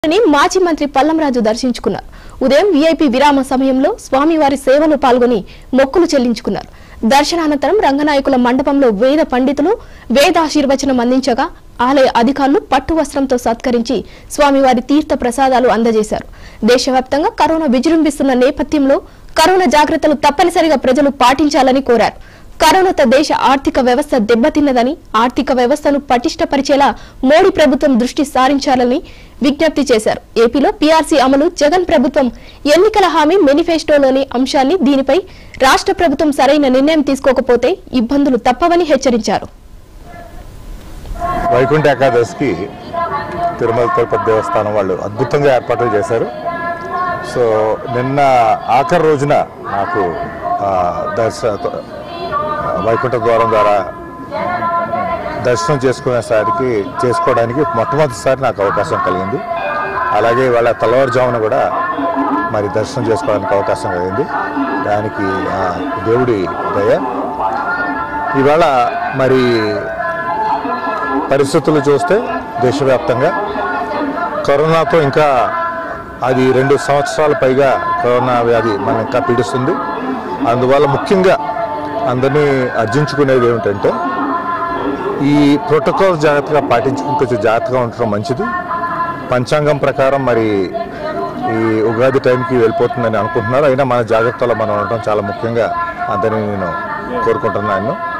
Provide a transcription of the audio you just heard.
అని మాజీ మంత్రి పల్లంరాజు దర్శించుకున్నారు ఉదయం వీఐపీ విరామ సమయంలో స్వామివారి సేవలో పాల్గొని మొక్కులు చెల్లించుకున్నారు దర్శనానంతరం రంగనాయకుల మండపంలో వేద పండితులు వేదాశీర్వచనం అందించగా ఆలయ అధికారులు పట్టు వస్త్రంతో సత్కరించి స్వామివారి తీర్థ ప్రసాదాలు అందజేశారు దేశవ్యాప్తంగా కరోనా విజృంభిస్తున్న నేపథ్యంలో కరోనా జాగ్రత్తలు తప్పనిసరిగా ప్రజలు పాటించాలని కోరారు కరోనాతో దేశ ఆర్థిక వ్యవస్థ దెబ్బతిన్నదని ఆర్థిక వ్యవస్థను పటిష్టపరిచేలా మోడీ ప్రభుత్వం దృష్టి సారించాలని విజ్ఞప్తి చేశారు ఏపీలో పీఆర్సీ అమలు జగన్ ప్రభుత్వం ఎన్నికల హామీ మేనిఫెస్టోలోని అంశాన్ని దీనిపై రాష్ట్ర ప్రభుత్వం సరైన నిర్ణయం తీసుకోకపోతే ఇబ్బందులు తప్పవని హెచ్చరించారు వైకుంఠ ఏకాదశికి తిరుమల తిరుపతి దేవస్థానం వాళ్ళు అద్భుతంగా ఏర్పాట్లు చేశారు సో నిన్న ఆఖరి రోజున నాకు ఆ, దర్శ ఆ, వైకుంఠ ద్వారం ద్వారా దర్శనం చేసుకునేసరికి చేసుకోవడానికి మొట్టమొదటిసారి నాకు అవకాశం కలిగింది అలాగే వాళ్ళ తెల్లవారుజామున కూడా మరి దర్శనం చేసుకోవడానికి అవకాశం కలిగింది దానికి ఆ దేవుడి దయ ఇవాళ మరి పరిస్థితులు చూస్తే దేశవ్యాప్తంగా కరోనాతో ఇంకా అది రెండు సంవత్సరాల పైగా కరోనా వ్యాధి మనం ఇంకా పీడిస్తుంది అందువల్ల ముఖ్యంగా అందరినీ అర్జించుకునేది ఏమిటంటే ఈ ప్రోటోకాల్ జాగ్రత్తగా పాటించుకుని కొంచెం జాగ్రత్తగా ఉండటం మంచిది పంచాంగం ప్రకారం మరి ఈ ఉగాది టైంకి వెళ్ళిపోతుందని అనుకుంటున్నారు అయినా మన జాగ్రత్తలో మనం ఉండటం చాలా ముఖ్యంగా అందరినీ నేను కోరుకుంటున్నాను